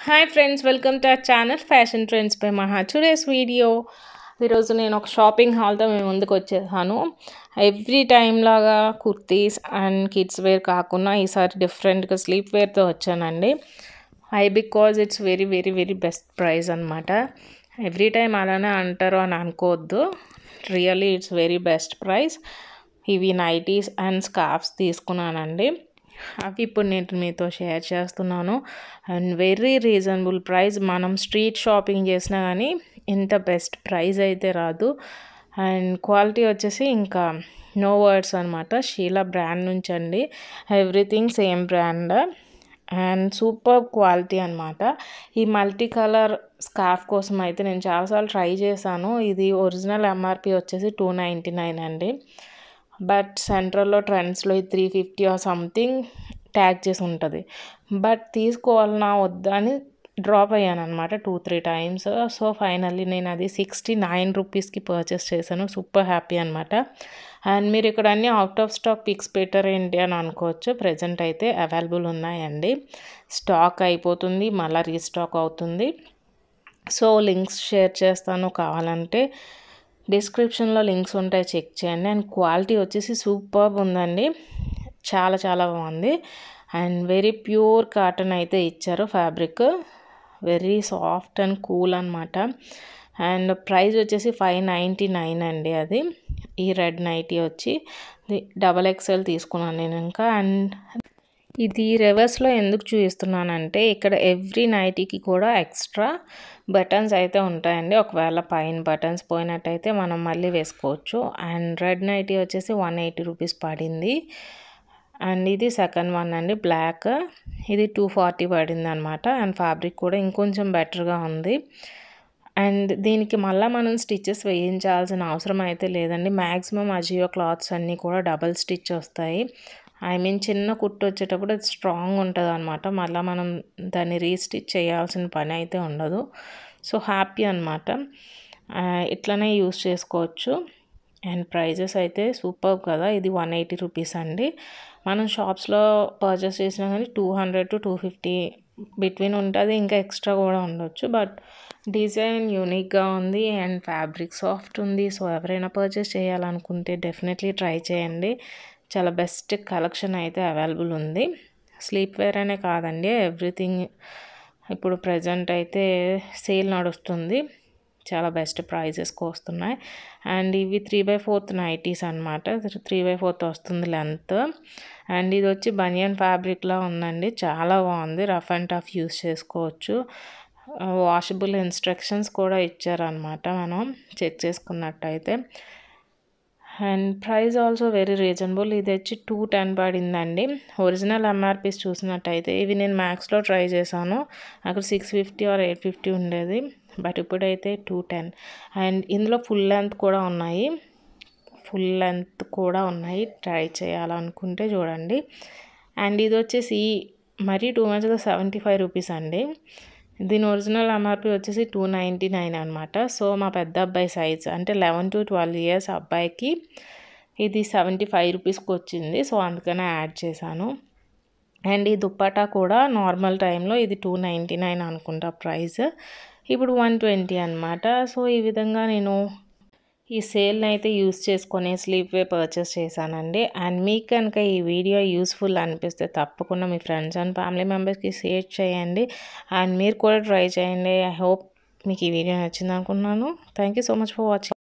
hi friends welcome to our channel fashion trends by Maha today's video ఈరోజు నేను ఒక shopping హాల్తో మేము ముందుకు వచ్చేసాను ఎవ్రీ టైం లాగా కుర్తీస్ అండ్ కిడ్స్ వేర్ కాకుండా ఈసారి డిఫరెంట్గా స్లీప్ వేర్తో వచ్చానండి I because it's very very very best price అనమాట ఎవ్రీ టైం అలానే అంటారు అని అనుకోవద్దు really it's very best price ఇవి నైటీస్ అండ్ స్కార్ఫ్స్ తీసుకున్నానండి అవి ఇప్పుడు నేను మీతో షేర్ చేస్తున్నాను అండ్ వెరీ రీజనబుల్ ప్రైస్ మనం స్ట్రీట్ షాపింగ్ చేసినా కానీ ఇంత బెస్ట్ ప్రైస్ అయితే రాదు అండ్ క్వాలిటీ వచ్చేసి ఇంకా నో వర్డ్స్ అనమాట షీలా బ్రాండ్ నుంచి అండి everything same brand and super quality అనమాట ఈ మల్టీ కలర్ స్కార్ఫ్ కోసం అయితే నేను చాలాసార్లు ట్రై చేశాను ఇది ఒరిజినల్ ఎంఆర్పి వచ్చేసి టూ నైంటీ నైన్ అండి బట్ సెంట్రల్లో ట్రెండ్స్లో ఇది three fifty or something tag చేసి ఉంటుంది బట్ తీసుకోవాలన్నా వద్దా అని డ్రాప్ అయ్యాను అనమాట two three times so finally నేను అది సిక్స్టీ నైన్ రూపీస్కి పర్చేస్ చేశాను సూపర్ హ్యాపీ అనమాట అండ్ మీరు ఇక్కడ అన్ని అవుట్ ఆఫ్ స్టాక్ పిక్స్ పెట్టారు ఏంటి అని అనుకోవచ్చు ప్రజెంట్ అయితే అవైలబుల్ ఉన్నాయండి స్టాక్ అయిపోతుంది మళ్ళీ రీస్టాక్ అవుతుంది సో లింక్స్ షేర్ చేస్తాను కావాలంటే డిస్క్రిప్షన్లో లింక్స్ ఉంటాయి చెక్ చేయండి అండ్ క్వాలిటీ వచ్చేసి సూపర్ ఉందండి చాలా చాలా బాగుంది అండ్ వెరీ ప్యూర్ కాటన్ అయితే ఇచ్చారు fabric very soft and cool అనమాట అండ్ ప్రైస్ వచ్చేసి ఫైవ్ నైంటీ నైన్ అండి అది ఈ రెడ్ నైటీ వచ్చి డబల్ ఎక్స్ఎల్ తీసుకున్నాను నేను ఇంకా అండ్ ఇది రివర్స్లో ఎందుకు చూపిస్తున్నానంటే ఇక్కడ ఎవ్రీ నైటీకి కూడా ఎక్స్ట్రా బటన్స్ అయితే ఉంటాయండి ఒకవేళ పైన బటన్స్ పోయినట్టయితే మనం మళ్ళీ వేసుకోవచ్చు అండ్ రెడ్ నైటీ వచ్చేసి వన్ ఎయిటీ రూపీస్ పడింది అండ్ ఇది సెకండ్ వన్ అండి బ్లాక్ ఇది టూ ఫార్టీ పడింది అనమాట అండ్ ఫ్యాబ్రిక్ కూడా ఇంకొంచెం బెటర్గా ఉంది అండ్ దీనికి మళ్ళీ మనం స్టిచ్చెస్ వేయించాల్సిన అవసరం అయితే లేదండి మ్యాక్సిమం అజియో క్లాత్స్ అన్నీ కూడా డబల్ స్టిచ్ వస్తాయి ఐ మీన్ చిన్న కుట్టు వచ్చేటప్పుడు అది స్ట్రాంగ్ ఉంటుంది అనమాట మళ్ళీ మనం దాన్ని రీస్టిచ్ చేయాల్సిన పని అయితే ఉండదు సో హ్యాపీ అనమాట ఇట్లనే యూస్ చేసుకోవచ్చు అండ్ ప్రైజెస్ అయితే సూపర్ కదా ఇది వన్ ఎయిటీ రూపీస్ అండి మనం షాప్స్లో పర్చేస్ చేసినా కానీ two hundred to two fifty between ఉంటుంది ఇంకా ఎక్స్ట్రా కూడా ఉండొచ్చు బట్ డిజైన్ యూనిక్గా ఉంది అండ్ ఫ్యాబ్రిక్ సాఫ్ట్ ఉంది సో ఎవరైనా పర్చేస్ చేయాలనుకుంటే డెఫినెట్లీ ట్రై చేయండి చాలా బెస్ట్ కలెక్షన్ అయితే అవైలబుల్ ఉంది స్లీప్ వేర్ అనే కాదండి ఎవ్రీథింగ్ ఇప్పుడు ప్రజెంట్ అయితే సేల్ నడుస్తుంది చాలా బెస్ట్ ప్రైజెస్కి వస్తున్నాయి అండ్ ఇవి త్రీ బై ఫోర్త్ నైటీస్ అనమాట త్రీ బై ఫోర్త్ వస్తుంది లెంత్ అండ్ ఇది వచ్చి బనియన్ ఫ్యాబ్రిక్లా ఉందండి చాలా బాగుంది రఫ్ అండ్ టఫ్ యూస్ చేసుకోవచ్చు వాషబుల్ ఇన్స్ట్రక్షన్స్ కూడా ఇచ్చారనమాట మనం చెక్ చేసుకున్నట్టయితే and price also very reasonable ఇది వచ్చి టూ టెన్ పడిందండి ఒరిజినల్ ఎంఆర్పీస్ చూసినట్టయితే ఇవి నేను మ్యాక్స్లో ట్రై చేశాను అక్కడ six fifty or eight fifty ఉండేది బట్ ఇప్పుడైతే టూ టెన్ అండ్ ఇందులో ఫుల్ లెంత్ కూడా ఉన్నాయి ఫుల్ లెంత్ కూడా ఉన్నాయి ట్రై చేయాలనుకుంటే చూడండి అండ్ ఇది వచ్చేసి మరీ టూ మచ్గా సెవెంటీ ఫైవ్ రూపీస్ అండి దీని ఒరిజినల్ ఎంఆర్పి వచ్చేసి టూ నైంటీ నైన్ అనమాట సో మా పెద్ద అబ్బాయి సైజ్ అంటే లెవెన్ టు ట్వెల్వ్ ఇయర్స్ అబ్బాయికి ఇది సెవెంటీ ఫైవ్ రూపీస్కి వచ్చింది సో అందుకనే యాడ్ చేశాను అండ్ ఈ దుప్పటా కూడా నార్మల్ టైంలో ఇది టూ నైంటీ నైన్ అనుకుంటా ప్రైస్ ఇప్పుడు వన్ ట్వంటీ అనమాట సో ఈ విధంగా నేను ఈ సేల్ని అయితే యూస్ చేసుకొని స్లీప్ వే పర్చేస్ చేశానండి అండ్ మీకు కనుక ఈ వీడియో యూస్ఫుల్ అనిపిస్తే తప్పకుండా మీ ఫ్రెండ్స్ అండ్ ఫ్యామిలీ మెంబర్స్కి షేర్ చేయండి అండ్ మీరు కూడా ట్రై చేయండి ఐ హోప్ మీకు ఈ వీడియో నచ్చింది అనుకున్నాను thank you so much for watching